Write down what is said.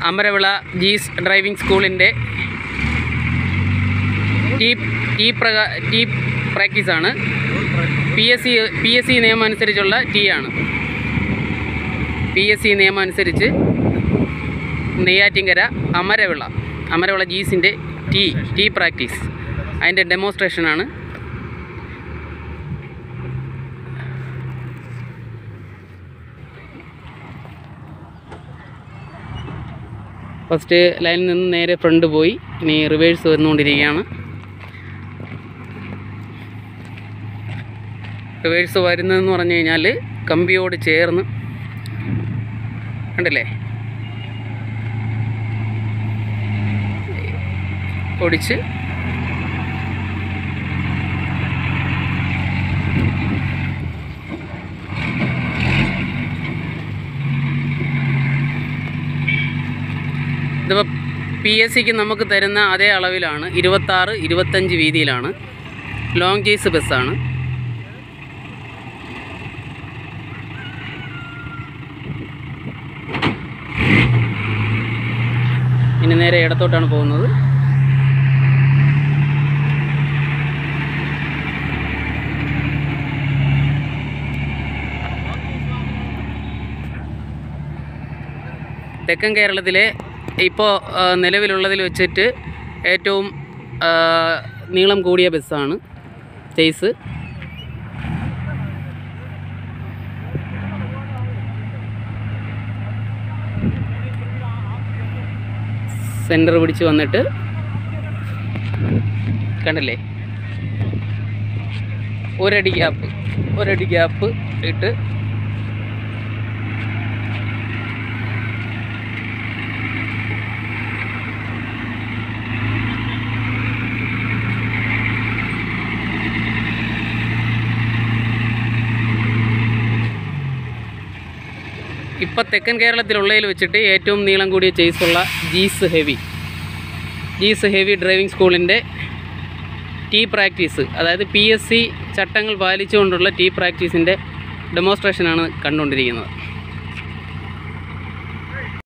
Amaravila Jees driving സ്കൂളിൻ്റെ T T പ്രകാ T പ്രാക്ടീസാണ് P S C P S C നിയമം അനുസരിച്ചുള്ള ടീ ആണ് പി എസ് സി നിയമം അനുസരിച്ച് നെയ്യാറ്റിങ്കര അമരവിള അമരവിള ജീസിൻ്റെ ടീ ടീ പ്രാക്ടീസ് അതിൻ്റെ ഡെമോൺസ്ട്രേഷനാണ് ഫസ്റ്റ് ലൈനിൽ നിന്ന് നേരെ ഫ്രണ്ട് പോയി ഇനി റിവേഴ്സ് വന്നുകൊണ്ടിരിക്കുകയാണ് റിവേഴ്സ് വരുന്നതെന്ന് പറഞ്ഞു കഴിഞ്ഞാൽ കമ്പിയോട് ചേർന്ന് കണ്ടില്ലേ ഓടിച്ച് ഇതിപ്പോൾ പി എസ് സിക്ക് നമുക്ക് തരുന്ന അതേ അളവിലാണ് ഇരുപത്താറ് ഇരുപത്തഞ്ച് വീതിയിലാണ് ലോങ് ചേസ് ബസ്സാണ് ഇനി നേരെ ഇടത്തോട്ടാണ് പോകുന്നത് തെക്കൻ കേരളത്തിലെ ഇപ്പോൾ നിലവിലുള്ളതിൽ വെച്ചിട്ട് ഏറ്റവും ആ, നീളം കൂടിയ ബസ്സാണ് ചേസ് സെൻറ്റർ പിടിച്ച് വന്നിട്ട് കണ്ടില്ലേ ഒരടി ഗ്യാപ്പ് ഒരടി ഗ്യാപ്പ് ഇട്ട് ഇപ്പം തെക്കൻ കേരളത്തിലുള്ളതിൽ വെച്ചിട്ട് ഏറ്റവും നീളം കൂടിയ ചേസുള്ള Jees heavy Jees heavy driving സ്കൂളിൻ്റെ ടീ പ്രാക്ടീസ് അതായത് പി എസ് സി ചട്ടങ്ങൾ പാലിച്ചുകൊണ്ടുള്ള ടീ പ്രാക്ടീസിൻ്റെ ഡെമോൺസ്ട്രേഷനാണ് കണ്ടുകൊണ്ടിരിക്കുന്നത്